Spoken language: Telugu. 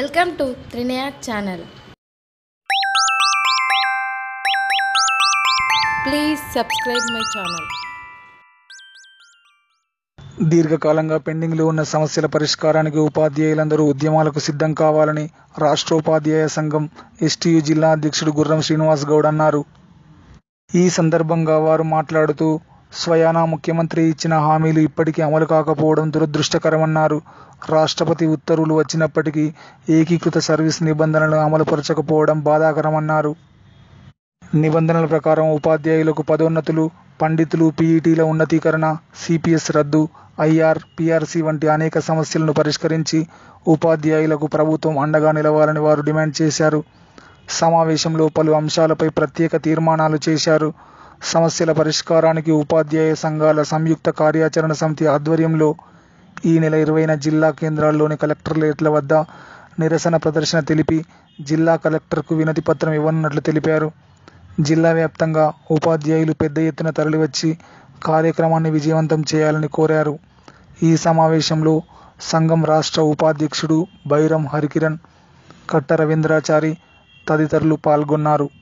welcome to Trinayak channel please subscribe my channel దీర్ఘకాలంగా పెండింగ్లో ఉన్న సమస్యల పరిష్కారానికి ఉపాధ్యాయులందరూ ఉద్యమాలకు సిద్ధం కావాలని రాష్ట్ర ఉపాధ్యాయ సంఘం ఎస్టీయు జిల్లా అధ్యక్షుడు గుర్రం శ్రీనివాస్ గౌడ్ అన్నారు ఈ సందర్భంగా వారు మాట్లాడుతూ స్వయానా ముఖ్యమంత్రి ఇచ్చిన హామీలు ఇప్పటికీ అమలు కాకపోవడం దురదృష్టకరమన్నారు రాష్ట్రపతి ఉత్తర్వులు వచ్చినప్పటికీ ఏకీకృత సర్వీస్ నిబంధనలు అమలుపరచకపోవడం బాధాకరమన్నారు నిబంధనల ప్రకారం ఉపాధ్యాయులకు పదోన్నతులు పండితులు పీఈటీల ఉన్నతీకరణ సిపిఎస్ రద్దు ఐఆర్ పిఆర్సి వంటి అనేక సమస్యలను పరిష్కరించి ఉపాధ్యాయులకు ప్రభుత్వం అండగా నిలవాలని వారు డిమాండ్ చేశారు సమావేశంలో పలు అంశాలపై ప్రత్యేక తీర్మానాలు చేశారు సమస్యల పరిష్కారానికి ఉపాధ్యాయ సంఘాల సంయుక్త కార్యాచరణ సమితి ఆధ్వర్యంలో ఈ నెల ఇరవైన జిల్లా కేంద్రాల్లోని కలెక్టర్లేట్ల వద్ద నిరసన ప్రదర్శన తెలిపి జిల్లా కలెక్టర్కు వినతి పత్రం ఇవ్వనున్నట్లు తెలిపారు జిల్లా వ్యాప్తంగా ఉపాధ్యాయులు పెద్ద ఎత్తున తరలివచ్చి కార్యక్రమాన్ని విజయవంతం చేయాలని కోరారు ఈ సమావేశంలో సంఘం రాష్ట్ర ఉపాధ్యక్షుడు బైరం హరికిరణ్ కట్ట రవీంద్రాచారి తదితరులు పాల్గొన్నారు